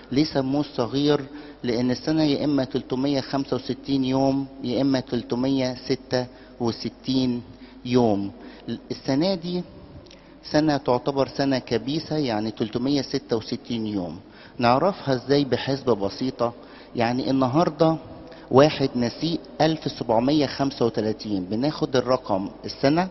ليه سموه الصغير لان السنة يا اما 365 يوم يا اما 366 يوم السنة دي سنة تعتبر سنة كبيسة يعني 366 يوم نعرفها ازاي بحسبة بسيطة يعني النهاردة واحد نسيء 1735 بناخد الرقم السنة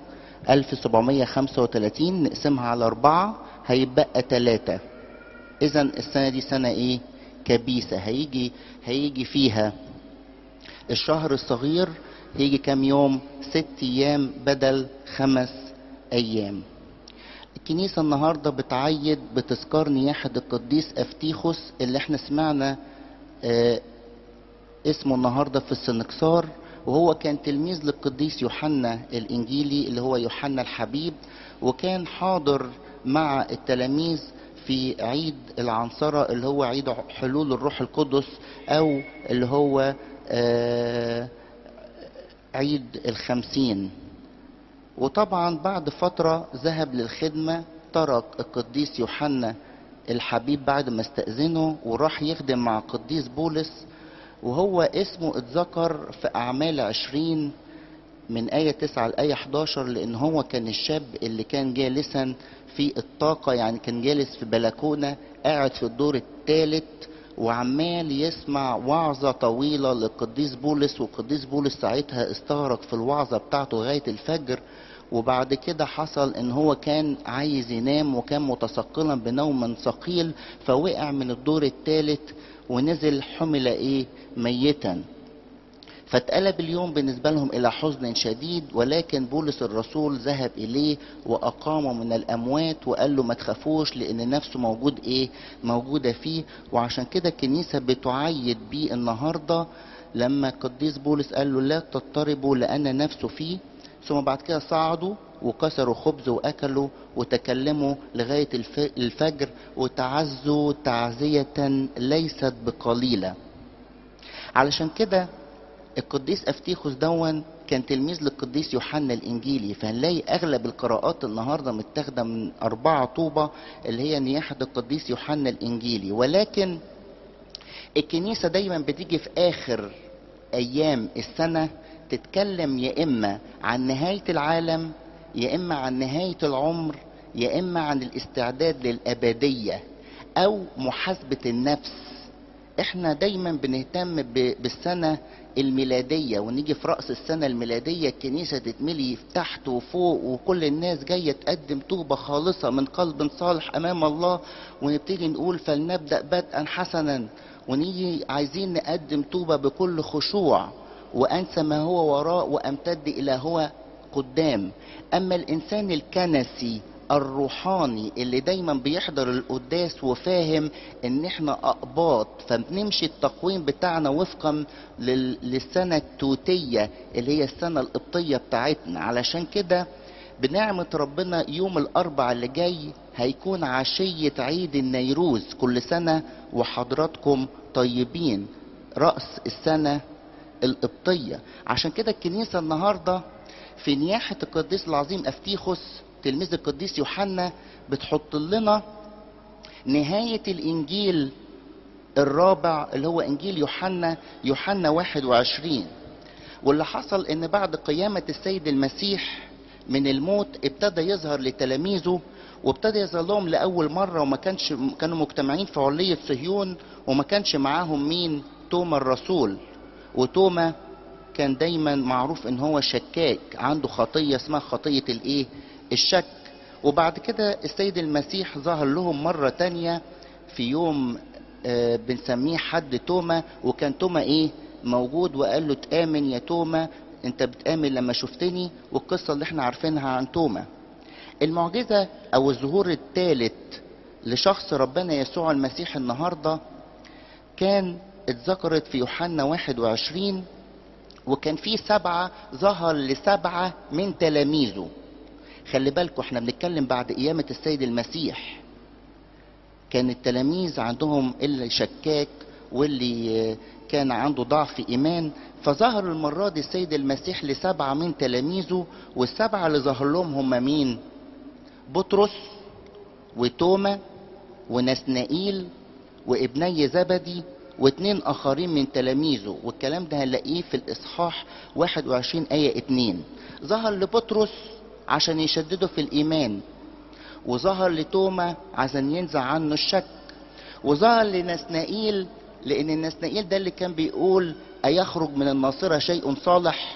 1735 نقسمها على أربعة هيبقى تلاتة إذا السنة دي سنة إيه؟ كبيسة هيجي هيجي فيها الشهر الصغير هيجي كام يوم؟ ست أيام بدل خمس أيام. الكنيسة النهاردة بتعيد بتذكار نياحة القديس أفتيخوس اللي احنا سمعنا آه اسمه النهاردة في السنكسار وهو كان تلميذ للقديس يوحنا الإنجيلي اللي هو يوحنا الحبيب وكان حاضر مع التلاميذ في عيد العنصرة اللي هو عيد حلول الروح القدس أو اللي هو آه عيد الخمسين وطبعا بعد فترة ذهب للخدمة ترك القديس يوحنا الحبيب بعد ما استأذنه وراح يخدم مع القديس بولس وهو اسمه اتذكر في أعمال عشرين من آية 9 لآية 11 لأن هو كان الشاب اللي كان جالسا في الطاقة يعني كان جالس في بلكونة قاعد في الدور الثالث وعمال يسمع وعظة طويلة للقديس بولس والقديس بولس ساعتها استغرق في الوعظة بتاعته لغاية الفجر وبعد كده حصل ان هو كان عايز ينام وكان متثقلا بنوم ثقيل فوقع من الدور الثالث ونزل حمل ايه ميتا فاتقلب اليوم بالنسبة لهم إلى حزن شديد ولكن بولس الرسول ذهب إليه وأقامه من الأموات وقال له ما تخافوش لأن نفسه موجود إيه موجودة فيه وعشان كده الكنيسة بتعيد بيه النهاردة لما القديس بولس قال له لا تضطربوا لأن نفسه فيه ثم بعد كده صعدوا وكسروا خبز وأكلوا وتكلموا لغاية الفجر وتعزوا تعزية ليست بقليلة علشان كده القديس افتيخوس دون كان تلميذ للقديس يوحنا الانجيلي فهنلاقي اغلب القراءات النهارده متاخده من اربعه طوبه اللي هي نياحه القديس يوحنا الانجيلي ولكن الكنيسه دايما بتيجي في اخر ايام السنه تتكلم يا اما عن نهايه العالم يا اما عن نهايه العمر يا اما عن الاستعداد للابديه او محاسبه النفس احنا دايما بنهتم بالسنه الميلادية ونيجي في رأس السنة الميلادية الكنيسة تتملي تحت وفوق وكل الناس جاية تقدم توبة خالصة من قلب صالح أمام الله ونبتدي نقول فلنبدأ بدءا حسنا ونيجي عايزين نقدم توبة بكل خشوع وأنسى ما هو وراء وأمتد إلى هو قدام أما الإنسان الكنسي الروحاني اللي دايما بيحضر القداس وفاهم ان احنا اقباط فبنمشي التقويم بتاعنا وفقا للسنة التوتية اللي هي السنة القبطية بتاعتنا علشان كده بنعمة ربنا يوم الأربع اللي جاي هيكون عشية عيد النيروز كل سنة وحضراتكم طيبين رأس السنة القبطية عشان كده الكنيسة النهاردة في نياحة القديس العظيم أفتيخوس تلميذ القديس يوحنا بتحط لنا نهاية الإنجيل الرابع اللي هو إنجيل يوحنا يوحنا 21 واللي حصل إن بعد قيامة السيد المسيح من الموت ابتدى يظهر لتلاميذه وابتدى يظهر لهم لأول مرة وما كانش كانوا مجتمعين في علية صهيون وما كانش معاهم مين توما الرسول وتوما كان دايما معروف ان هو شكاك عنده خطية اسمها خطية الايه الشك وبعد كده السيد المسيح ظهر لهم مرة تانية في يوم آه بنسميه حد توما وكان توما ايه موجود وقال له تآمن يا توما انت بتآمن لما شفتني والقصة اللي احنا عارفينها عن توما المعجزة او الظهور الثالث لشخص ربنا يسوع المسيح النهاردة كان اتذكرت في يوحنا 21 وكان في سبعة ظهر لسبعة من تلاميذه خلي بالكم احنا بنتكلم بعد قيامة السيد المسيح كان التلاميذ عندهم اللي شكاك واللي كان عنده ضعف ايمان فظهر المرة دي السيد المسيح لسبعة من تلاميذه والسبعة اللي ظهر لهم هم مين بطرس وتوما ونسنائيل وابني زبدي واتنين اخرين من تلاميذه والكلام ده هنلاقيه في الاصحاح 21 ايه 2 ظهر لبطرس عشان يشدده في الايمان وظهر لتوما عشان ينزع عنه الشك وظهر لنسنائيل لان النسنائيل ده اللي كان بيقول ايخرج من الناصره شيء صالح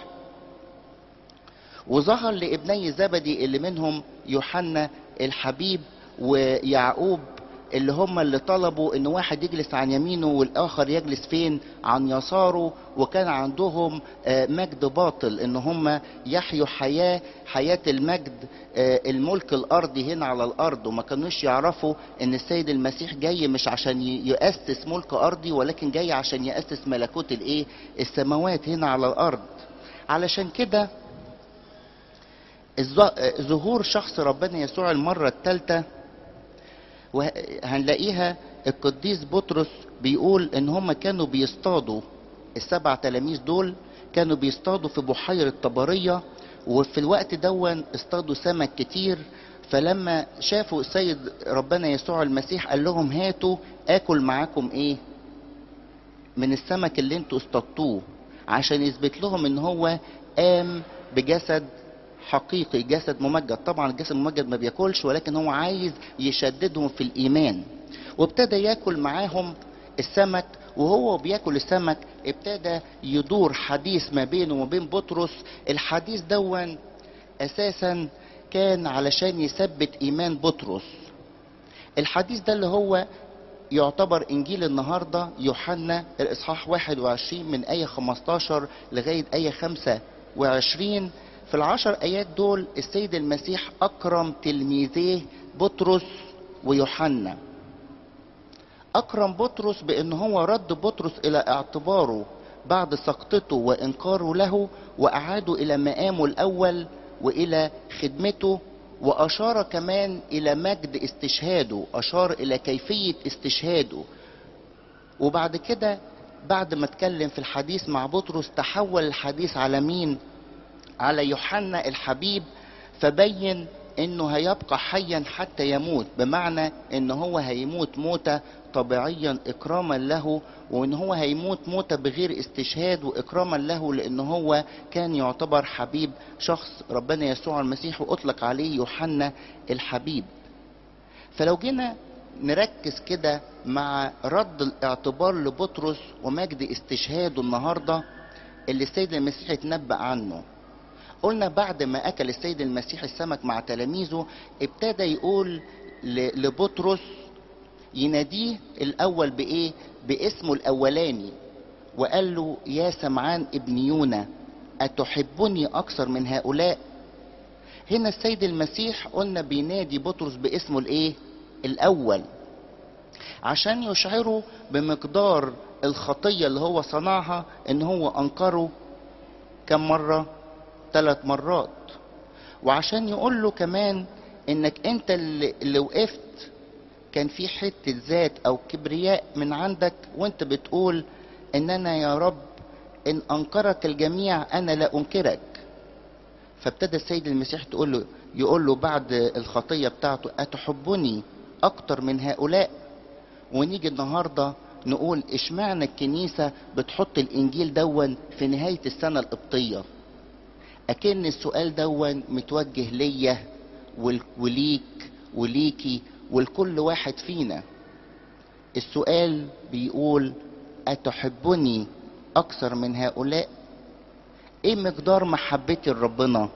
وظهر لابني زبدي اللي منهم يوحنا الحبيب ويعقوب اللي هم اللي طلبوا ان واحد يجلس عن يمينه والاخر يجلس فين عن يساره وكان عندهم مجد باطل ان هم يحيوا حياة حياة المجد الملك الارضي هنا على الارض وما كانوش يعرفوا ان السيد المسيح جاي مش عشان يؤسس ملك ارضي ولكن جاي عشان يؤسس ملكوت الايه السماوات هنا على الارض علشان كده ظهور شخص ربنا يسوع المرة الثالثة وهنلاقيها القديس بطرس بيقول ان هم كانوا بيصطادوا السبع تلاميذ دول كانوا بيصطادوا في بحيرة طبرية وفي الوقت دون اصطادوا سمك كتير فلما شافوا السيد ربنا يسوع المسيح قال لهم هاتوا اكل معاكم ايه من السمك اللي انتوا اصطادتوه عشان يثبت لهم ان هو قام بجسد حقيقي جسد ممجد طبعا الجسد الممجد ما بياكلش ولكن هو عايز يشددهم في الايمان وابتدى ياكل معاهم السمك وهو بياكل السمك ابتدى يدور حديث ما بينه وما بين بطرس الحديث دون اساسا كان علشان يثبت ايمان بطرس الحديث ده اللي هو يعتبر انجيل النهارده يوحنا الاصحاح 21 من ايه 15 لغايه ايه 25 في العشر ايات دول السيد المسيح اكرم تلميذيه بطرس ويوحنا اكرم بطرس بان هو رد بطرس الى اعتباره بعد سقطته وانكاره له واعاده الى مقامه الاول والى خدمته واشار كمان الى مجد استشهاده اشار الى كيفيه استشهاده وبعد كده بعد ما اتكلم في الحديث مع بطرس تحول الحديث على مين على يوحنا الحبيب فبين انه هيبقى حيا حتى يموت بمعنى ان هو هيموت موتة طبيعيا اكراما له وان هو هيموت موتة بغير استشهاد واكراما له لان هو كان يعتبر حبيب شخص ربنا يسوع المسيح واطلق عليه يوحنا الحبيب فلو جينا نركز كده مع رد الاعتبار لبطرس ومجد استشهاده النهارده اللي السيد المسيح اتنبأ عنه قلنا بعد ما اكل السيد المسيح السمك مع تلاميذه ابتدى يقول لبطرس يناديه الاول بايه باسمه الاولاني وقال له يا سمعان ابن يونا اتحبني اكثر من هؤلاء هنا السيد المسيح قلنا بينادي بطرس باسمه الايه الاول عشان يشعره بمقدار الخطيه اللي هو صنعها ان هو انكره كم مره ثلاث مرات وعشان يقول له كمان انك انت اللي, اللي وقفت كان في حتة ذات او كبرياء من عندك وانت بتقول ان انا يا رب ان انكرك الجميع انا لا انكرك فابتدى السيد المسيح تقول له يقول له بعد الخطية بتاعته اتحبني اكتر من هؤلاء ونيجي النهارده نقول اشمعنى الكنيسة بتحط الانجيل دون في نهاية السنة القبطية أكن السؤال دون متوجه ليا وليك وليكي ولكل واحد فينا السؤال بيقول أتحبني أكثر من هؤلاء إيه مقدار محبتي لربنا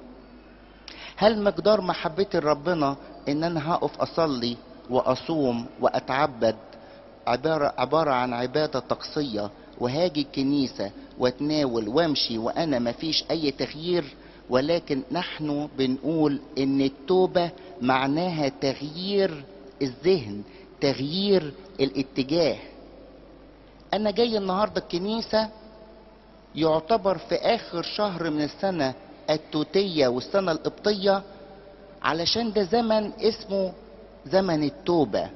هل مقدار محبتي لربنا إن أنا هقف أصلي وأصوم وأتعبد عبارة, عبارة عن عبادة طقسية وهاجي الكنيسة واتناول وامشي وانا مفيش اي تغيير ولكن نحن بنقول ان التوبة معناها تغيير الذهن تغيير الاتجاه انا جاي النهاردة الكنيسة يعتبر في اخر شهر من السنة التوتية والسنة القبطية علشان ده زمن اسمه زمن التوبه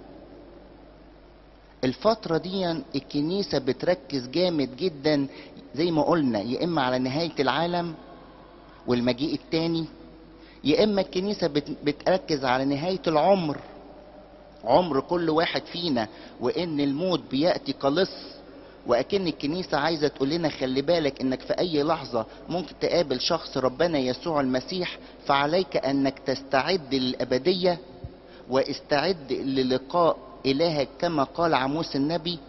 الفترة دي الكنيسة بتركز جامد جدا زي ما قلنا يا إما على نهاية العالم والمجيء التاني يا إما الكنيسة بتركز على نهاية العمر عمر كل واحد فينا وان الموت بياتي كلص واكن الكنيسه عايزه تقول لنا خلي بالك انك في اي لحظه ممكن تقابل شخص ربنا يسوع المسيح فعليك انك تستعد للابديه واستعد للقاء الهك كما قال عموس النبي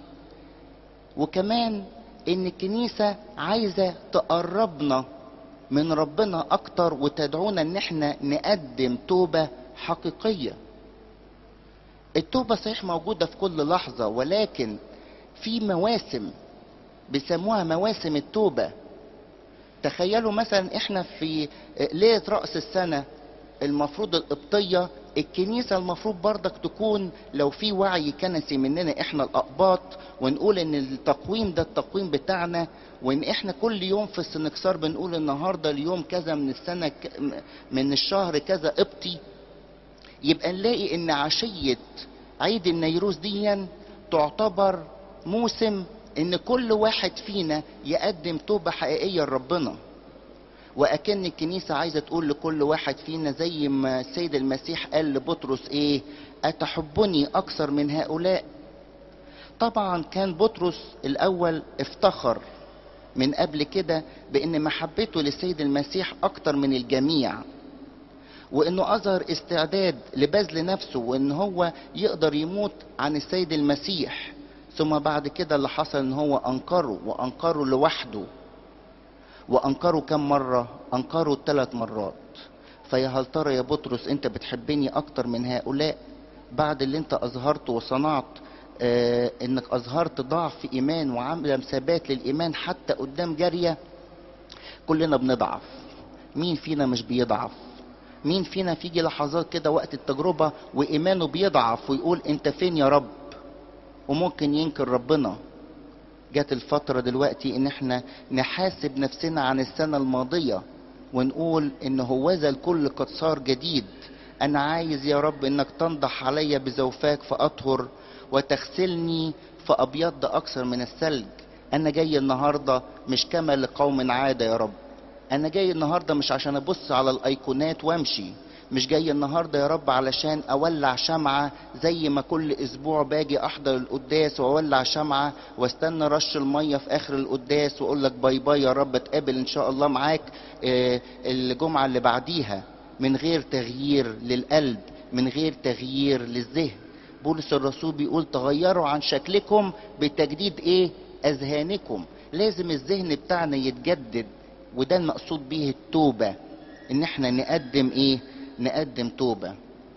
وكمان ان الكنيسه عايزه تقربنا من ربنا اكتر وتدعونا ان احنا نقدم توبه حقيقيه التوبه صحيح موجوده في كل لحظه ولكن في مواسم بيسموها مواسم التوبه تخيلوا مثلا احنا في ليله راس السنه المفروض القبطيه الكنيسه المفروض برضك تكون لو في وعي كنسي مننا احنا الاقباط ونقول ان التقويم ده التقويم بتاعنا وان احنا كل يوم في السنكسار بنقول النهارده اليوم كذا من السنه من الشهر كذا قبطي يبقى نلاقي ان عشيه عيد النيروز دي تعتبر موسم ان كل واحد فينا يقدم توبه حقيقيه لربنا واكن الكنيسه عايزه تقول لكل واحد فينا زي ما السيد المسيح قال لبطرس ايه اتحبني اكثر من هؤلاء طبعا كان بطرس الاول افتخر من قبل كده بان محبته للسيد المسيح اكتر من الجميع وانه اظهر استعداد لبذل نفسه وان هو يقدر يموت عن السيد المسيح ثم بعد كده اللي حصل ان هو انكره وانكره لوحده وانكروا كم مرة انكروا ثلاث مرات فيا هل ترى يا بطرس انت بتحبني اكتر من هؤلاء بعد اللي انت اظهرته وصنعت آه انك اظهرت ضعف ايمان وعدم ثبات للايمان حتى قدام جارية كلنا بنضعف مين فينا مش بيضعف مين فينا فيجي لحظات كده وقت التجربة وايمانه بيضعف ويقول انت فين يا رب وممكن ينكر ربنا جت الفترة دلوقتي ان احنا نحاسب نفسنا عن السنة الماضية ونقول ان هوذا الكل قد صار جديد انا عايز يا رب انك تنضح عليا بزوفاك فاطهر وتغسلني فابيض اكثر من الثلج انا جاي النهاردة مش كما لقوم عادة يا رب انا جاي النهاردة مش عشان ابص على الايقونات وامشي مش جاي النهارده يا رب علشان اولع شمعه زي ما كل اسبوع باجي احضر القداس واولع شمعه واستنى رش الميه في اخر القداس واقول لك باي باي يا رب اتقابل ان شاء الله معاك آه الجمعه اللي بعديها من غير تغيير للقلب من غير تغيير للذهن بولس الرسول بيقول تغيروا عن شكلكم بتجديد ايه اذهانكم لازم الذهن بتاعنا يتجدد وده المقصود به التوبه ان احنا نقدم ايه نقدم توبة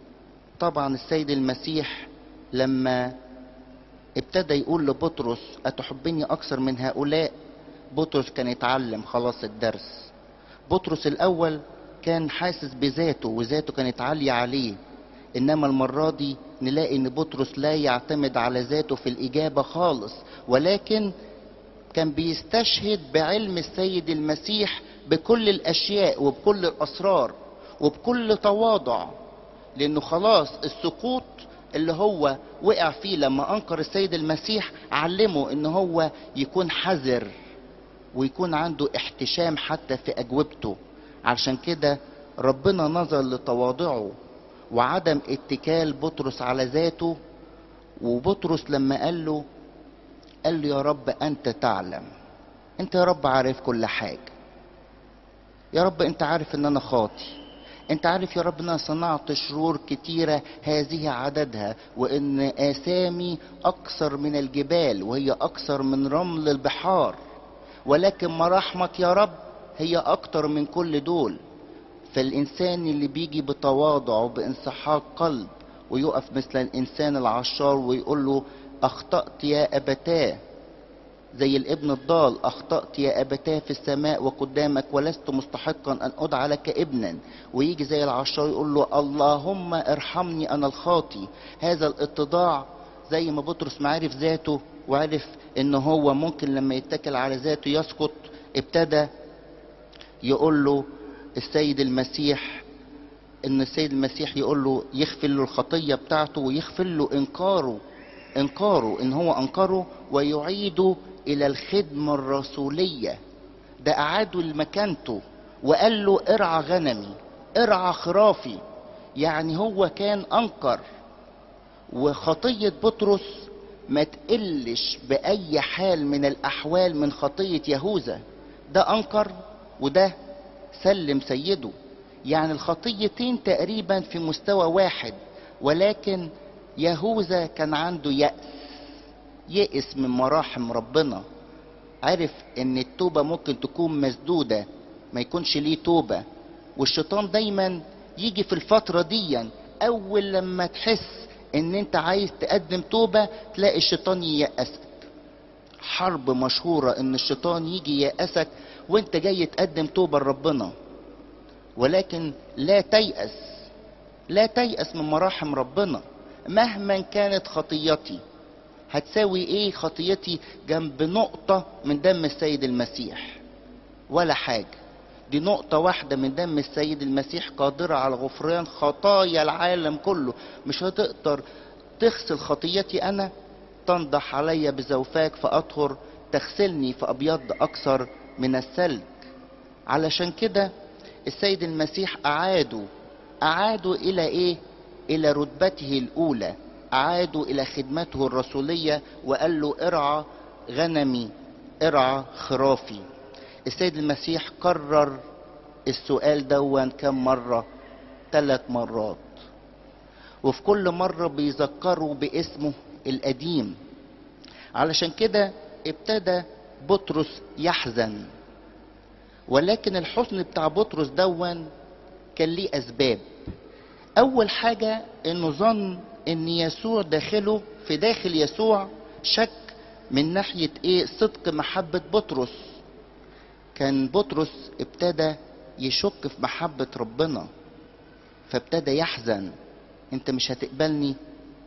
طبعا السيد المسيح لما ابتدى يقول لبطرس أتحبني أكثر من هؤلاء بطرس كان يتعلم خلاص الدرس بطرس الأول كان حاسس بذاته وذاته كانت عالية عليه إنما المرة دي نلاقي إن بطرس لا يعتمد على ذاته في الإجابة خالص ولكن كان بيستشهد بعلم السيد المسيح بكل الأشياء وبكل الأسرار وبكل تواضع لانه خلاص السقوط اللي هو وقع فيه لما انكر السيد المسيح علمه ان هو يكون حذر ويكون عنده احتشام حتى في اجوبته علشان كده ربنا نظر لتواضعه وعدم اتكال بطرس على ذاته وبطرس لما قال له قال له يا رب انت تعلم انت يا رب عارف كل حاجه يا رب انت عارف ان انا خاطي انت عارف يا رب انا صنعت شرور كتيرة هذه عددها وان اسامي اكثر من الجبال وهي اكثر من رمل البحار ولكن مراحمك يا رب هي اكتر من كل دول فالانسان اللي بيجي بتواضع وبانسحاق قلب ويقف مثل الانسان العشار ويقول له اخطأت يا ابتاه زي الابن الضال اخطأت يا ابتاه في السماء وقدامك ولست مستحقا ان ادعى لك ابنا ويجي زي العشار يقول له اللهم ارحمني انا الخاطي هذا الاتضاع زي ما بطرس معرف ذاته وعرف ان هو ممكن لما يتكل على ذاته يسقط ابتدى يقول له السيد المسيح ان السيد المسيح يقول له يغفر له الخطيه بتاعته ويغفر له انكاره انكاره ان هو انكره ويعيده الى الخدمه الرسوليه ده اعاده لمكانته وقال له ارعى غنمي ارعى خرافي يعني هو كان انكر وخطية بطرس ما تقلش بأي حال من الأحوال من خطية يهوذا ده أنكر وده سلم سيده يعني الخطيتين تقريبا في مستوى واحد ولكن يهوذا كان عنده يأس يئس من مراحم ربنا عرف ان التوبة ممكن تكون مسدودة ما يكونش ليه توبة والشيطان دايما يجي في الفترة دي اول لما تحس ان انت عايز تقدم توبة تلاقي الشيطان ييأسك حرب مشهورة ان الشيطان يجي ييأسك وانت جاي تقدم توبة لربنا ولكن لا تيأس لا تيأس من مراحم ربنا مهما كانت خطيتي هتساوي ايه خطيتي جنب نقطة من دم السيد المسيح ولا حاجة دي نقطة واحدة من دم السيد المسيح قادرة على غفران خطايا العالم كله مش هتقدر تغسل خطيتي أنا تنضح علي بزوفاك فأطهر تغسلني فأبيض أكثر من الثلج علشان كده السيد المسيح أعادوا أعادوا إلى إيه؟ إلى رتبته الأولى أعادوا إلى خدمته الرسولية وقال له ارعى غنمي ارعى خرافي السيد المسيح كرر السؤال دون كم مرة ثلاث مرات وفي كل مرة بيذكروا باسمه القديم علشان كده ابتدى بطرس يحزن ولكن الحزن بتاع بطرس دون كان ليه اسباب اول حاجة انه ظن ان يسوع داخله في داخل يسوع شك من ناحية ايه صدق محبة بطرس كان بطرس ابتدى يشك في محبة ربنا فابتدى يحزن انت مش هتقبلني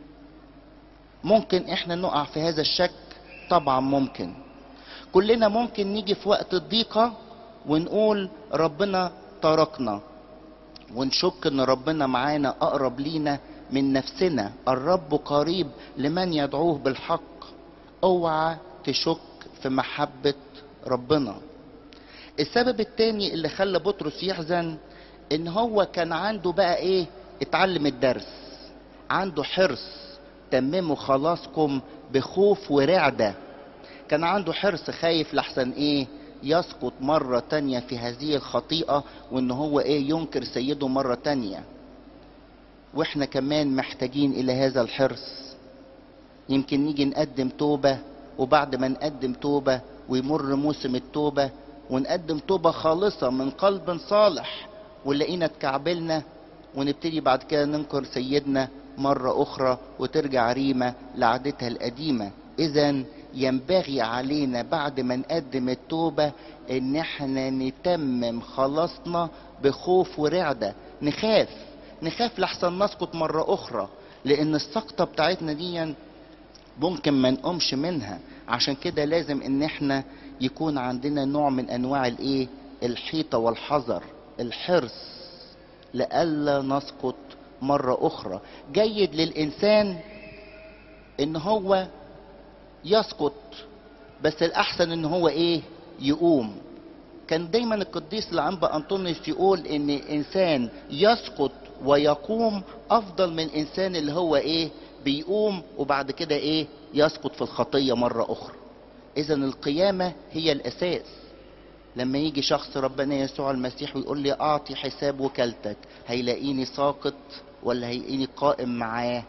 ممكن احنا نقع في هذا الشك طبعا ممكن كلنا ممكن نيجي في وقت الضيقة ونقول ربنا تركنا ونشك ان ربنا معانا اقرب لينا من نفسنا الرب قريب لمن يدعوه بالحق اوعى تشك في محبة ربنا السبب التاني اللي خلى بطرس يحزن ان هو كان عنده بقى ايه اتعلم الدرس عنده حرص تمموا خلاصكم بخوف ورعدة كان عنده حرص خايف لحسن ايه يسقط مرة تانية في هذه الخطيئة وان هو ايه ينكر سيده مرة تانية واحنا كمان محتاجين الى هذا الحرص يمكن نيجي نقدم توبة وبعد ما نقدم توبة ويمر موسم التوبة ونقدم توبة خالصة من قلب صالح ونلاقينا اتكعبلنا ونبتدي بعد كده ننكر سيدنا مرة أخرى وترجع ريمة لعادتها القديمة إذا ينبغي علينا بعد ما نقدم التوبة إن احنا نتمم خلاصنا بخوف ورعدة نخاف نخاف لحسن نسقط مرة أخرى لأن السقطة بتاعتنا دي ممكن ما نقومش منها عشان كده لازم إن احنا يكون عندنا نوع من أنواع الإيه الحيطة والحذر الحرص لئلا نسقط مرة أخرى جيد للإنسان إن هو يسقط بس الأحسن إن هو إيه يقوم كان دايما القديس العنبا أنطونيوس يقول إن إنسان يسقط ويقوم أفضل من إنسان اللي هو إيه بيقوم وبعد كده إيه يسقط في الخطية مرة أخرى إذا القيامة هي الأساس لما يجي شخص ربنا يسوع المسيح ويقول لي اعطي حساب وكالتك هيلاقيني ساقط ولا هيلاقيني قائم معاه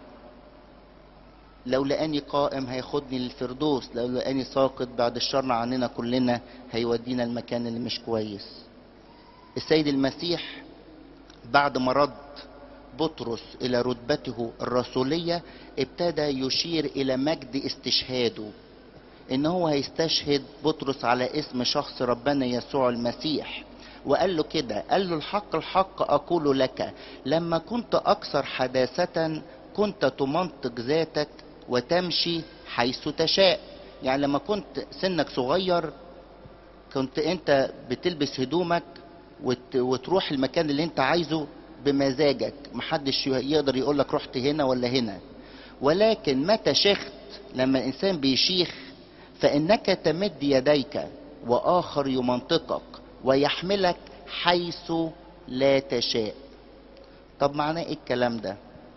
لو لقاني قائم هياخدني للفردوس لو لقاني ساقط بعد الشر عننا كلنا هيودينا المكان اللي مش كويس السيد المسيح بعد ما رد بطرس الى رتبته الرسوليه ابتدى يشير الى مجد استشهاده ان هو هيستشهد بطرس على اسم شخص ربنا يسوع المسيح وقال له كده قال له الحق الحق اقول لك لما كنت اكثر حداثة كنت تمنطق ذاتك وتمشي حيث تشاء يعني لما كنت سنك صغير كنت انت بتلبس هدومك وت... وتروح المكان اللي انت عايزه بمزاجك محدش يقدر يقولك رحت هنا ولا هنا ولكن متى شخت لما الانسان بيشيخ فانك تمد يديك واخر يمنطقك ويحملك حيث لا تشاء طب معناه ايه الكلام ده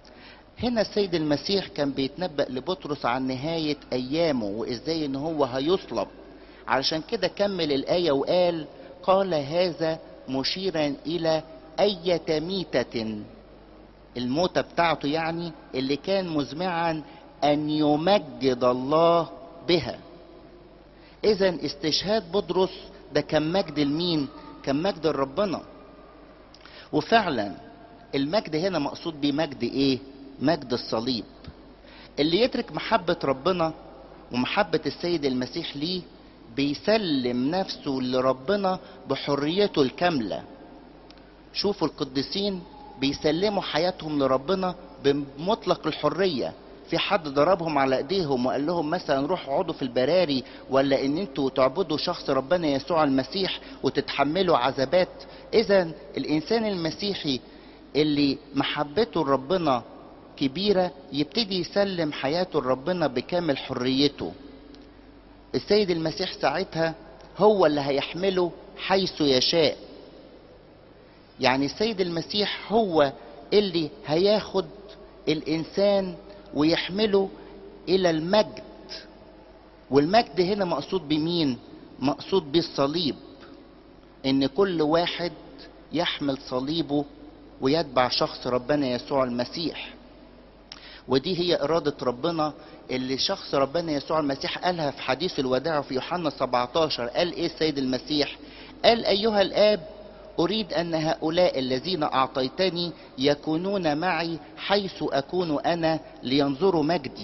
هنا السيد المسيح كان بيتنبأ لبطرس عن نهاية أيامه وإزاي إن هو هيصلب علشان كده كمل الآية وقال قال هذا مشيرا إلى أية ميتة الموتة بتاعته يعني اللي كان مزمعا أن يمجد الله بها إذا استشهاد بطرس ده كان مجد لمين؟ كان مجد لربنا وفعلا المجد هنا مقصود بيه مجد ايه مجد الصليب اللي يترك محبة ربنا ومحبة السيد المسيح ليه بيسلم نفسه لربنا بحريته الكاملة شوفوا القديسين بيسلموا حياتهم لربنا بمطلق الحرية في حد ضربهم على ايديهم وقال لهم مثلا روحوا اقعدوا في البراري ولا ان انتوا تعبدوا شخص ربنا يسوع المسيح وتتحملوا عذابات اذا الانسان المسيحي اللي محبته لربنا كبيرة يبتدي يسلم حياته لربنا بكامل حريته السيد المسيح ساعتها هو اللي هيحمله حيث يشاء يعني السيد المسيح هو اللي هياخد الانسان ويحمله الى المجد والمجد هنا مقصود بمين مقصود بالصليب ان كل واحد يحمل صليبه ويتبع شخص ربنا يسوع المسيح ودي هي إرادة ربنا اللي شخص ربنا يسوع المسيح قالها في حديث الوداع في يوحنا 17 قال إيه السيد المسيح قال أيها الآب أريد أن هؤلاء الذين أعطيتني يكونون معي حيث أكون أنا لينظروا مجدي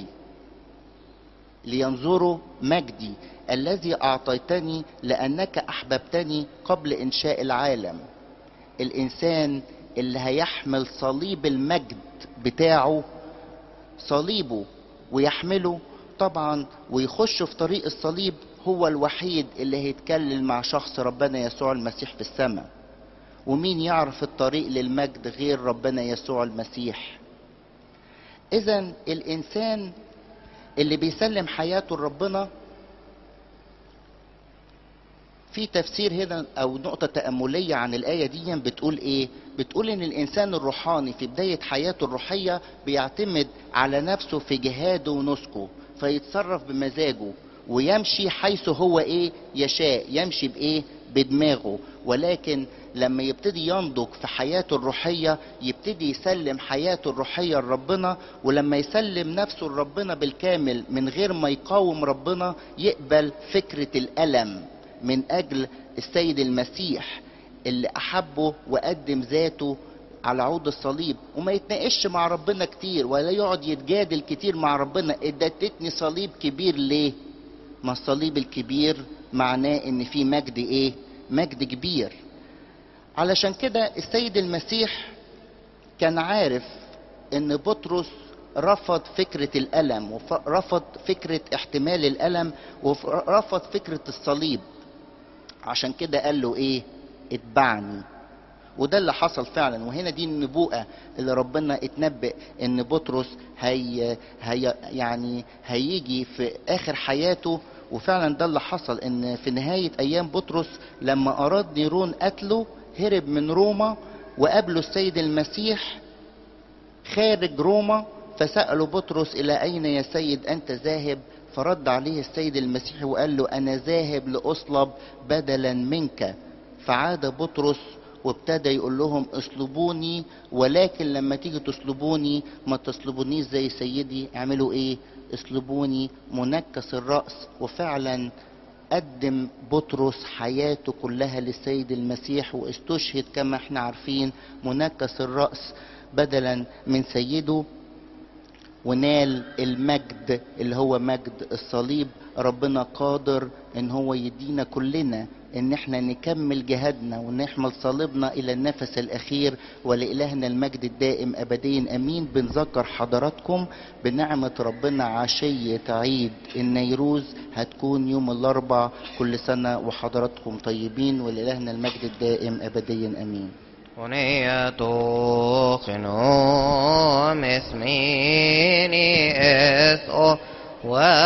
لينظروا مجدي الذي أعطيتني لأنك أحببتني قبل إنشاء العالم الإنسان اللي هيحمل صليب المجد بتاعه صليبه ويحمله طبعا ويخش في طريق الصليب هو الوحيد اللي هيتكلم مع شخص ربنا يسوع المسيح في السماء ومين يعرف الطريق للمجد غير ربنا يسوع المسيح اذا الانسان اللي بيسلم حياته لربنا في تفسير هنا او نقطة تأملية عن الآية دي بتقول ايه بتقول ان الانسان الروحاني في بداية حياته الروحية بيعتمد على نفسه في جهاده ونسكه فيتصرف بمزاجه ويمشي حيث هو ايه يشاء يمشي بايه بدماغه ولكن لما يبتدي ينضج في حياته الروحية يبتدي يسلم حياته الروحية لربنا ولما يسلم نفسه لربنا بالكامل من غير ما يقاوم ربنا يقبل فكرة الألم من اجل السيد المسيح اللي احبه وقدم ذاته على عود الصليب وما يتناقش مع ربنا كتير ولا يقعد يتجادل كتير مع ربنا ادتني صليب كبير ليه ما الصليب الكبير معناه ان في مجد ايه مجد كبير علشان كده السيد المسيح كان عارف ان بطرس رفض فكرة الألم ورفض فكرة احتمال الألم ورفض فكرة الصليب عشان كده قال له ايه اتبعني وده اللي حصل فعلا وهنا دي النبوءة اللي ربنا اتنبأ ان بطرس هي, هي يعني هيجي في اخر حياته وفعلا ده اللي حصل ان في نهاية ايام بطرس لما اراد نيرون قتله هرب من روما وقابله السيد المسيح خارج روما فسألوا بطرس إلى أين يا سيد أنت ذاهب فرد عليه السيد المسيح وقال له أنا ذاهب لأصلب بدلا منك فعاد بطرس وابتدى يقول لهم اصلبوني ولكن لما تيجي تصلبوني ما تصلبونيش زي سيدي اعملوا ايه اصلبوني منكس الرأس وفعلا قدم بطرس حياته كلها للسيد المسيح واستشهد كما احنا عارفين منكس الرأس بدلا من سيده ونال المجد اللي هو مجد الصليب ربنا قادر ان هو يدينا كلنا ان احنا نكمل جهادنا ونحمل صليبنا الى النفس الاخير ولالهنا المجد الدائم ابديا امين بنذكر حضراتكم بنعمة ربنا عشية عيد النيروز هتكون يوم الاربع كل سنة وحضراتكم طيبين ولالهنا المجد الدائم ابديا امين ونية خنوم اسميني اسو